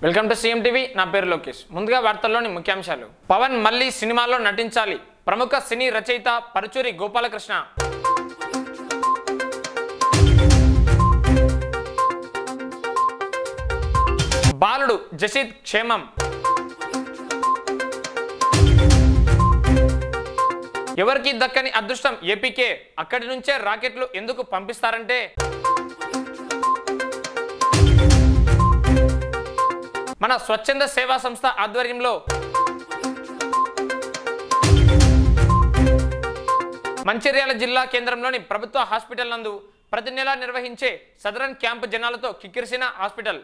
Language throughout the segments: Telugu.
వెల్కమ్ టు సీఎం టీవీ నా పేరు లోకేష్ ముందుగా వార్తల్లోని ముఖ్యాంశాలు పవన్ మళ్ళీ సినిమాలో నటించాలి ప్రముఖ సినీ రచయిత పరుచూరి గోపాలకృష్ణ బాలుడు జసీద్ క్షేమం ఎవరికి దక్కని అదృష్టం ఏపీకే అక్కడి నుంచే రాకెట్లు ఎందుకు పంపిస్తారంటే మన స్వచ్ఛంద సేవా సంస్థ ఆధ్వర్యంలో మంచిర్యాల జిల్లా కేంద్రంలోని ప్రభుత్వ హాస్పిటల్ నందు ప్రతి నెలా నిర్వహించే సదరన్ క్యాంపు జనాలతో కిక్కిరిసిన హాస్పిటల్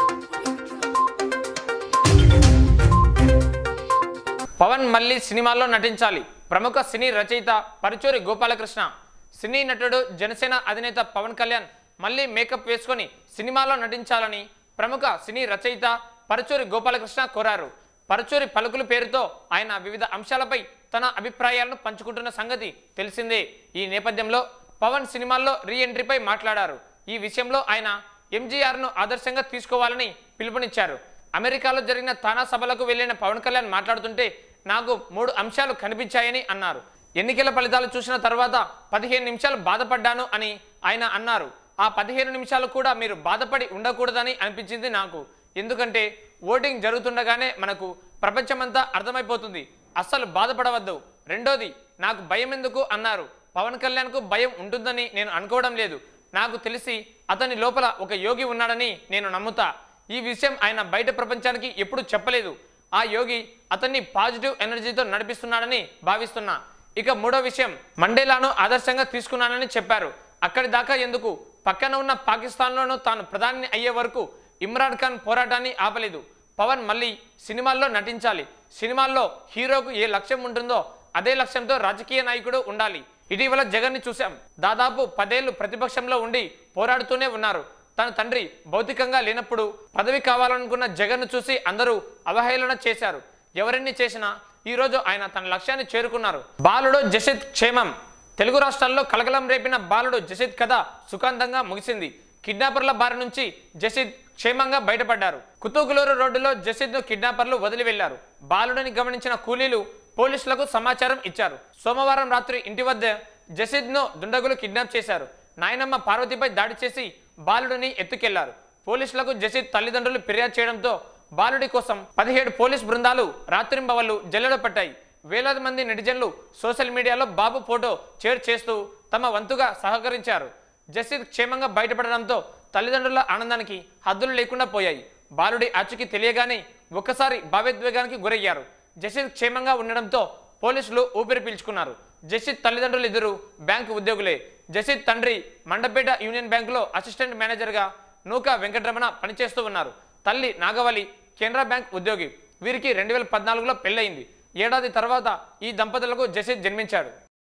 పవన్ మళ్ళీ సినిమాల్లో నటించాలి ప్రముఖ సినీ రచయిత పరుచూరి గోపాలకృష్ణ సినీ నటుడు జనసేన అధినేత పవన్ కళ్యాణ్ మళ్ళీ మేకప్ వేసుకొని సినిమాలో నటించాలని ప్రముఖ సినీ రచయిత పరుచూరి గోపాలకృష్ణ కోరారు పరుచూరి పలుకులు పేరుతో ఆయన వివిధ అంశాలపై తన అభిప్రాయాలను పంచుకుంటున్న సంగతి తెలిసిందే ఈ నేపథ్యంలో పవన్ సినిమాల్లో రీ ఎంట్రీపై మాట్లాడారు ఈ విషయంలో ఆయన ఎంజీఆర్ను ఆదర్శంగా తీసుకోవాలని పిలుపునిచ్చారు అమెరికాలో జరిగిన తానా సభలకు వెళ్లిన పవన్ కళ్యాణ్ మాట్లాడుతుంటే నాకు మూడు అంశాలు కనిపించాయని అన్నారు ఎన్నికల ఫలితాలు చూసిన తర్వాత పదిహేను నిమిషాలు బాధపడ్డాను అని ఆయన అన్నారు ఆ పదిహేను నిమిషాలు కూడా మీరు బాధపడి ఉండకూడదని అనిపించింది నాకు ఎందుకంటే ఓటింగ్ జరుగుతుండగానే మనకు ప్రపంచమంతా అర్థమైపోతుంది అస్సలు బాధపడవద్దు రెండోది నాకు భయం ఎందుకు అన్నారు పవన్ కళ్యాణ్కు భయం ఉంటుందని నేను అనుకోవడం లేదు నాకు తెలిసి అతని లోపల ఒక యోగి ఉన్నాడని నేను నమ్ముతా ఈ విషయం ఆయన బయట ప్రపంచానికి ఎప్పుడు చెప్పలేదు ఆ యోగి అతన్ని పాజిటివ్ ఎనర్జీతో నడిపిస్తున్నాడని భావిస్తున్నా ఇక మూడో విషయం మండేలాను ఆదర్శంగా తీసుకున్నానని చెప్పారు అక్కడి దాకా ఎందుకు పక్కన ఉన్న పాకిస్తాన్లోనూ తాను ప్రధాని అయ్యే వరకు ఇమ్రాన్ ఖాన్ పోరాటాన్ని ఆపలేదు పవన్ మళ్ళీ సినిమాల్లో నటించాలి సినిమాల్లో హీరోకు ఏ లక్ష్యం ఉంటుందో అదే లక్ష్యంతో రాజకీయ నాయకుడు ఉండాలి ఇటీవల జగన్ని చూశాం దాదాపు పదేళ్లు ప్రతిపక్షంలో ఉండి పోరాడుతూనే ఉన్నారు తన తండ్రి భౌతికంగా లేనప్పుడు పదవి కావాలనుకున్న జగన్ను చూసి అందరూ అవహేళన చేశారు ఎవరెన్ని చేసినా ఈ రోజు ఆయన తన లక్ష్యాన్ని చేరుకున్నారు బాలుడు జసిత్ క్షేమం తెలుగు రాష్ట్రాల్లో కలకలం రేపిన బాలుడు జసిత్ కథ సుఖాంతంగా ముగిసింది కిడ్నాపర్ల బారి నుంచి జసిద్ క్షేమంగా బయటపడ్డారు కుతూకులూరు రోడ్డులో జసిద్ ను కిడ్నాపర్లు వదిలి వెళ్లారు బాలుడిని గమనించిన కూలీలు పోలీసులకు సమాచారం ఇచ్చారు సోమవారం రాత్రి ఇంటి వద్ద జసిద్ ను దుండగులు కిడ్నాప్ చేశారు నాయనమ్మ పార్వతిపై దాడి చేసి బాలుడిని ఎత్తుకెళ్లారు పోలీసులకు జసిద్ తల్లిదండ్రులు ఫిర్యాదు చేయడంతో బాలుడి కోసం పదిహేడు పోలీస్ బృందాలు రాత్రింబవళ్లు జల్లెడ పట్టాయి వేలాది మంది నెటిజన్లు సోషల్ మీడియాలో బాబు ఫోటో షేర్ చేస్తూ తమ వంతుగా సహకరించారు జసిద్ క్షేమంగా బయటపడడంతో తల్లిదండ్రుల ఆనందానికి హద్దులు లేకుండా పోయాయి బాలుడి ఆచూకీ తెలియగానే ఒక్కసారి భావోద్వేగానికి గురయ్యారు జసిద్ క్షేమంగా ఉండడంతో పోలీసులు ఊపిరి పీల్చుకున్నారు జసిద్ తల్లిదండ్రులు ఇద్దరు బ్యాంకు ఉద్యోగులే జసిద్ తండ్రి మండపేట యూనియన్ బ్యాంకులో అసిస్టెంట్ మేనేజర్గా నూకా వెంకటరమణ పనిచేస్తూ ఉన్నారు తల్లి నాగవలి కెనరా బ్యాంక్ ఉద్యోగి వీరికి రెండు వేల పద్నాలుగులో పెళ్ళయింది ఏడాది తర్వాత ఈ దంపతులకు జసిద్ జన్మించాడు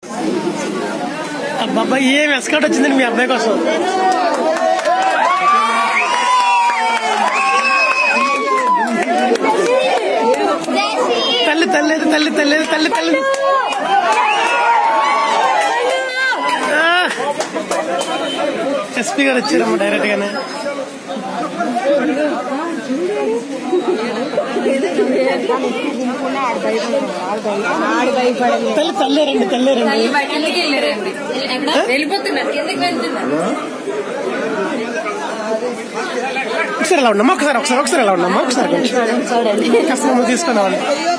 అబ్బాయి ఏం ఎస్కట్ వచ్చిందండి మీ అబ్బాయి కోసం తల్లి తల్లి తల్లి తల్లి తల్లి తల్లి ఎస్పీ గారు వచ్చారమ్మ డైరెక్ట్ గానే తల్లి తల్లి రండి తల్లి రండి కిందకి వెళ్ళారండి వెళ్ళిపోతున్నారు కిందకి వెళ్తున్నారు ఒకసారి ఎలా ఉండమ్మా ఒకసారి ఒకసారి ఒకసారి ఎలా ఉండమ్మా ఒకసారి కొంచెం కష్టం తీసుకున్నామండి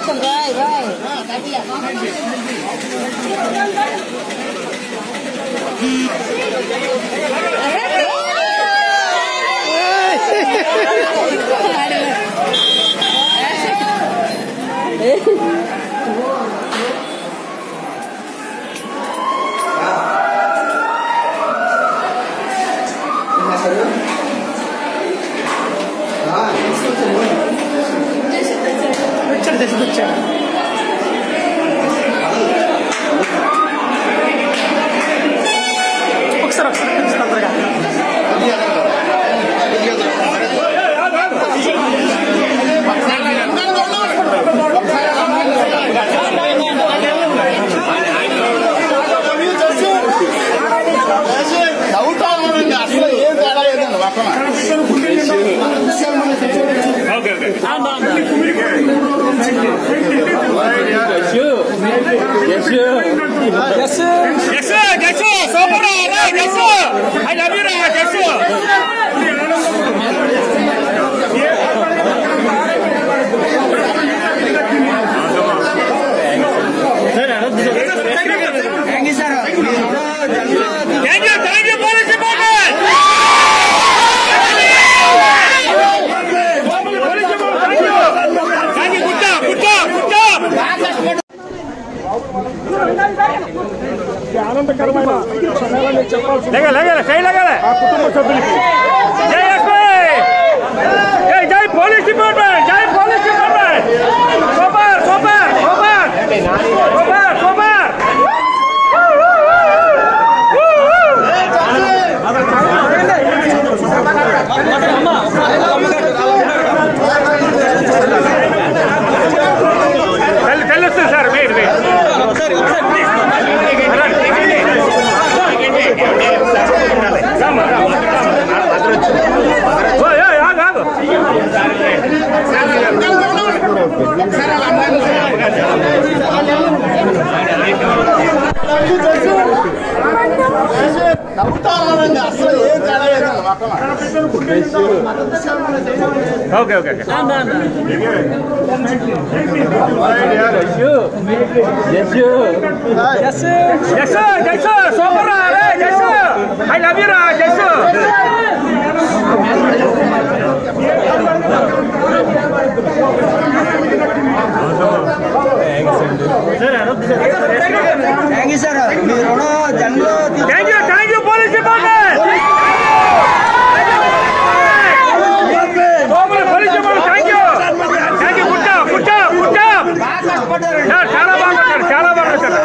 వచ్చాడు తెచ్చి వచ్చాడు ఒకసారి ఒకసారి కొంచెం తొందరగా ఓకే ఓకే లగల సై లగల ఆ కుటుంబ సభ్యులకి జై ఎస్ఐ జై జై పోలీస్ డిపార్ట్మెంట్ జై police department super super super super super తెలు- తెలుస్తుంది సార్ మీరు మీరు ఓయ్, ఓయ్, ఆగు, ఆగు. Okay okay okay Jassu Jassu super రా రే జస్సు ఐ లవ్ యూ రా జస్సు థ్యాంక్ యూ సార్ మీరు కూడా జన్మలో thank you thank you police department police department thank you thank you good job good job good job sir చాలా బాగున్నారు చాలా బాగున్నారు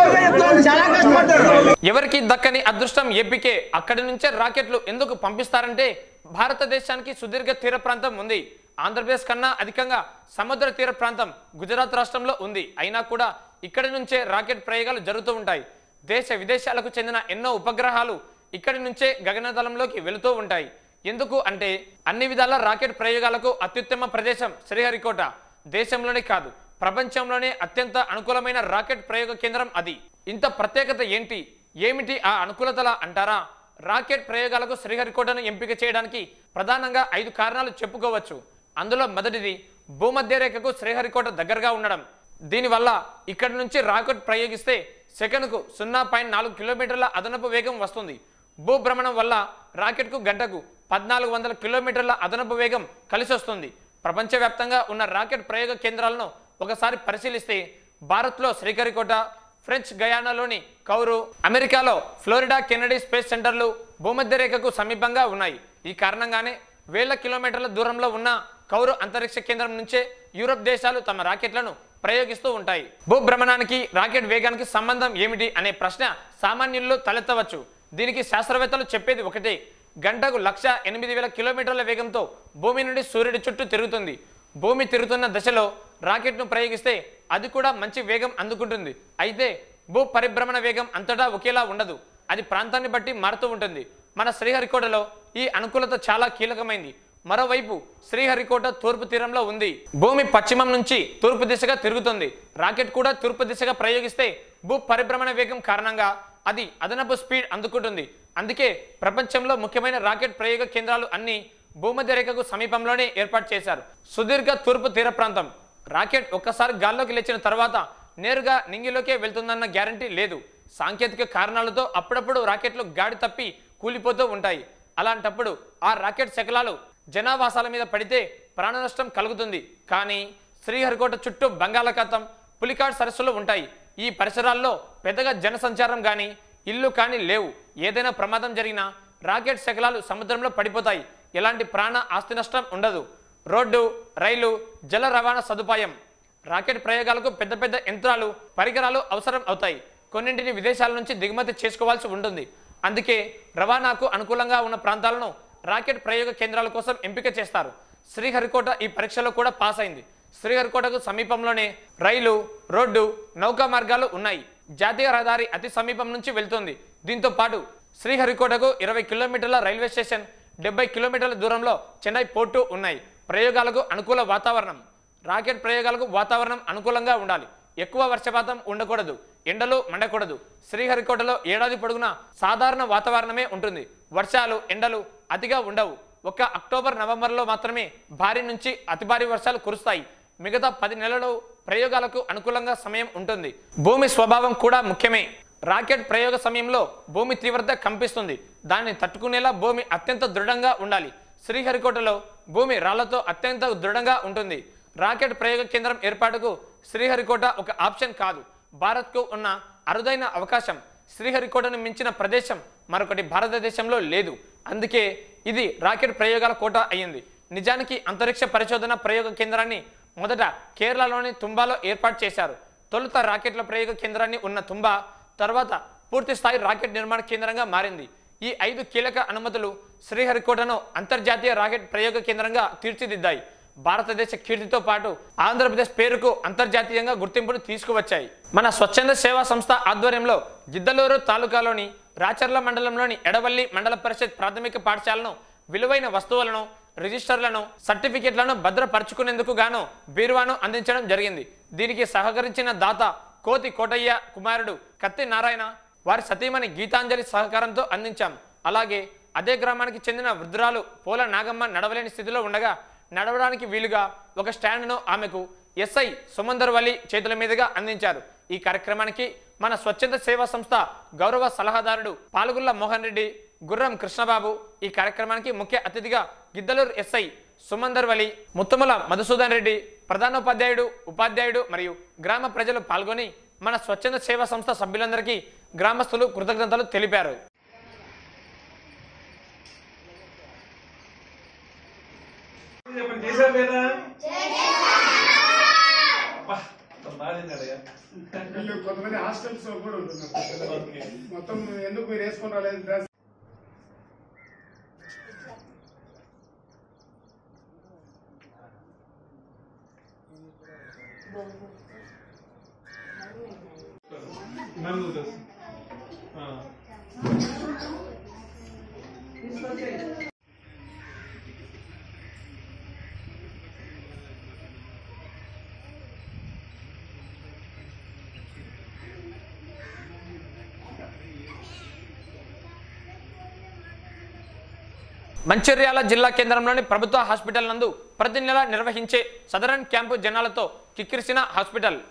చాలా కష్టపడ్డారు ఎవరికి దక్కని అదృష్టం ఏపీకే అక్కడి నుంచే రాకెట్లు ఎందుకు పంపిస్తారంటే భారతదేశానికి సుదీర్ఘ తీర ప్రాంతం ఉంది ఆంధ్రప్రదేశ్ కన్నా అధికంగా సముద్ర తీర ప్రాంతం గుజరాత్ రాష్ట్రంలో ఉంది అయినా కూడా ఇక్కడి నుంచే రాకెట్ ప్రయోగాలు జరుగుతూ ఉంటాయి దేశ విదేశాలకు చెందిన ఎన్నో ఉపగ్రహాలు ఇక్కడి నుంచే గగనతలంలోకి వెళుతూ ఉంటాయి ఎందుకు అంటే అన్ని విధాల రాకెట్ ప్రయోగాలకు అత్యుత్తమ ప్రదేశం శ్రీహరికోట దేశంలోనే కాదు ప్రపంచంలోనే అత్యంత అనుకూలమైన రాకెట్ ప్రయోగ కేంద్రం అది ఇంత ప్రత్యేకత ఏంటి ఏమిటి ఆ అనుకూలతల అంటారా రాకెట్ ప్రయోగాలకు శ్రీహరికోటను ఎంపిక చేయడానికి ప్రధానంగా ఐదు కారణాలు చెప్పుకోవచ్చు అందులో మొదటిది భూమధ్య రేఖకు శ్రీహరికోట దగ్గరగా ఉండడం దీనివల్ల ఇక్కడి నుంచి రాకెట్ ప్రయోగిస్తే సెకనుకు సున్నా పాయింట్ నాలుగు కిలోమీటర్ల అదనపు వేగం వస్తుంది భూభ్రమణం వల్ల రాకెట్కు గంటకు పద్నాలుగు వందల కిలోమీటర్ల అదనపు వేగం కలిసి వస్తుంది ప్రపంచవ్యాప్తంగా ఉన్న రాకెట్ ప్రయోగ కేంద్రాలను ఒకసారి పరిశీలిస్తే భారత్లో శ్రీహరికోట ఫ్రెంచ్ గయానాలోని కౌరు అమెరికాలో ఫ్లోరిడా కెనడీ స్పేస్ సెంటర్లు భూమధ్య రేఖకు సమీపంగా ఉన్నాయి ఈ కారణంగానే వేల కిలోమీటర్ల దూరంలో ఉన్న కౌరు అంతరిక్ష కేంద్రం నుంచే యూరప్ దేశాలు తమ రాకెట్లను ప్రయోగిస్తూ ఉంటాయి భూభ్రమణానికి రాకెట్ వేగానికి సంబంధం ఏమిటి అనే ప్రశ్న సామాన్యుల్లో తలెత్తవచ్చు దీనికి శాస్త్రవేత్తలు చెప్పేది ఒకటే గంటకు లక్ష ఎనిమిది వేల కిలోమీటర్ల వేగంతో భూమి నుండి సూర్యుడి చుట్టూ తిరుగుతుంది భూమి తిరుగుతున్న దశలో రాకెట్ను ప్రయోగిస్తే అది కూడా మంచి వేగం అందుకుంటుంది అయితే భూ పరిభ్రమణ వేగం అంతటా ఒకేలా ఉండదు అది ప్రాంతాన్ని బట్టి మారుతూ ఉంటుంది మన శ్రీహరికోటలో ఈ అనుకూలత చాలా కీలకమైంది మరోవైపు శ్రీహరికోట తూర్పు తీరంలో ఉంది భూమి పశ్చిమం నుంచి తూర్పు దిశగా తిరుగుతుంది రాకెట్ కూడా తూర్పు దిశగా ప్రయోగిస్తే భూ పరిభ్రమణ వేగం కారణంగా అది అదనపు స్పీడ్ అందుకుంటుంది అందుకే ప్రపంచంలో ముఖ్యమైన రాకెట్ ప్రయోగ కేంద్రాలు అన్ని భూమధ్య రేఖకు సమీపంలోనే ఏర్పాటు చేశారు సుదీర్ఘ తూర్పు తీర ప్రాంతం రాకెట్ ఒక్కసారి గాల్లోకి లేచిన తర్వాత నేరుగా నింగిలోకే వెళ్తుందన్న గ్యారంటీ లేదు సాంకేతిక కారణాలతో అప్పుడప్పుడు రాకెట్లు గాడి తప్పి కూలిపోతూ ఉంటాయి అలాంటప్పుడు ఆ రాకెట్ శకలాలు జనావాసాల మీద పడితే ప్రాణ నష్టం కలుగుతుంది కానీ శ్రీహరికోట చుట్టూ బంగాళాఖాతం పులికాడ్ సరస్సులు ఉంటాయి ఈ పరిసరాల్లో పెద్దగా జనసంచారం కానీ ఇల్లు కానీ లేవు ఏదైనా ప్రమాదం జరిగినా రాకెట్ శకలాలు సముద్రంలో పడిపోతాయి ఎలాంటి ప్రాణ ఆస్తి నష్టం ఉండదు రోడ్డు రైలు జల రవాణా సదుపాయం రాకెట్ ప్రయోగాలకు పెద్ద పెద్ద యంత్రాలు పరికరాలు అవసరం అవుతాయి కొన్నింటిని విదేశాల నుంచి దిగుమతి చేసుకోవాల్సి ఉంటుంది అందుకే రవాణాకు అనుకూలంగా ఉన్న ప్రాంతాలను రాకెట్ ప్రయోగ కేంద్రాల కోసం ఎంపిక చేస్తారు శ్రీహరికోట ఈ పరీక్షలో కూడా పాస్ అయింది శ్రీహరికోటకు సమీపంలోనే రైలు రోడ్డు నౌకా మార్గాలు ఉన్నాయి జాతీయ రహదారి అతి సమీపం నుంచి వెళ్తుంది దీంతో పాటు శ్రీహరికోటకు ఇరవై కిలోమీటర్ల రైల్వే స్టేషన్ డెబ్బై కిలోమీటర్ల దూరంలో చెన్నై పోర్టు ఉన్నాయి ప్రయోగాలకు అనుకూల వాతావరణం రాకెట్ ప్రయోగాలకు వాతావరణం అనుకూలంగా ఉండాలి ఎక్కువ వర్షపాతం ఉండకూడదు ఎండలు మండకూడదు శ్రీహరికోటలో ఏడాది పొడుగునా సాధారణ వాతావరణమే ఉంటుంది వర్షాలు ఎండలు అతిగా ఉండవు ఒక్క అక్టోబర్ నవంబర్లో మాత్రమే భారీ నుంచి అతి భారీ వర్షాలు కురుస్తాయి మిగతా పది నెలలు ప్రయోగాలకు అనుకూలంగా సమయం ఉంటుంది భూమి స్వభావం కూడా ముఖ్యమే రాకెట్ ప్రయోగ సమయంలో భూమి తీవ్రత కంపిస్తుంది దాన్ని తట్టుకునేలా భూమి అత్యంత దృఢంగా ఉండాలి శ్రీహరికోటలో భూమి రాళ్లతో అత్యంత దృఢంగా ఉంటుంది రాకెట్ ప్రయోగ కేంద్రం ఏర్పాటుకు శ్రీహరికోట ఒక ఆప్షన్ కాదు భారత్కు ఉన్న అరుదైన అవకాశం శ్రీహరికోటను మించిన ప్రదేశం మరొకటి భారతదేశంలో లేదు అందుకే ఇది రాకెట్ ప్రయోగాల కోట అయ్యింది నిజానికి అంతరిక్ష పరిశోధన ప్రయోగ కేంద్రాన్ని మొదట కేరళలోని తుంబాలో ఏర్పాటు చేశారు తొలుత రాకెట్ల ప్రయోగ కేంద్రాన్ని ఉన్న తుంబా తర్వాత పూర్తి స్థాయి రాకెట్ నిర్మాణ కేంద్రంగా మారింది ఈ ఐదు కీలక అనుమతులు శ్రీహరికోటను అంతర్జాతీయ రాకెట్ ప్రయోగ కేంద్రంగా తీర్చిదిద్దాయి భారతదేశ కీర్తితో పాటు ఆంధ్రప్రదేశ్ పేరుకు అంతర్జాతీయంగా గుర్తింపును తీసుకువచ్చాయి మన స్వచ్ఛంద సేవా సంస్థ ఆధ్వర్యంలో జిద్దలూరు తాలూకాలోని రాచర్ల మండలంలోని ఎడవల్లి మండల పరిషత్ ప్రాథమిక పాఠశాలను విలువైన వస్తువులను రిజిస్టర్లను సర్టిఫికెట్లను భద్రపరుచుకునేందుకు గాను బీరువాను అందించడం జరిగింది దీనికి సహకరించిన దాత కోతి కోటయ్య కుమారుడు కత్తి నారాయణ వారి సతీమణి గీతాంజలి సహకారంతో అందించాం అలాగే అదే గ్రామానికి చెందిన వృద్ధురాలు పోల నాగమ్మ నడవలేని స్థితిలో ఉండగా నడవడానికి వీలుగా ఒక స్టాండ్ను ఆమెకు ఎస్ఐ సుమందర్ వలి చేతుల మీదుగా అందించారు ఈ కార్యక్రమానికి మన స్వచ్ఛంద సేవా సంస్థ గౌరవ సలహాదారుడు పాల్గొల్ల మోహన్ రెడ్డి గుర్రం కృష్ణబాబు ఈ కార్యక్రమానికి ముఖ్య అతిథిగా గిద్దలూరు ఎస్ఐ సుమందర్ వలి ముత్తముల మధుసూదన్ రెడ్డి ప్రధానోపాధ్యాయుడు ఉపాధ్యాయుడు మరియు గ్రామ ప్రజలు పాల్గొని మన స్వచ్ఛంద సేవా సంస్థ సభ్యులందరికీ గ్రామస్తులు కృతజ్ఞతలు తెలిపారు చెప్పండి చేశారు లేదా అబ్బా, ఎంత బాగా తిన్నాడయ్యా. వీళ్ళు కొంతమంది హాస్టల్స్ కూడా ఉంటున్నారు పిల్లలు. మొత్తం ఎందుకు మీరు వేసుకొని రాలేదు డ్రెస్ నన్ను తెలుసు. ఆ. మంచిర్యాల జిల్లా కేంద్రంలోని ప్రభుత్వ హాస్పిటల్ నందు ప్రతి నెల నిర్వహించే సదరన్ క్యాంపు జనాలతో కిక్కిరిసిన హాస్పిటల్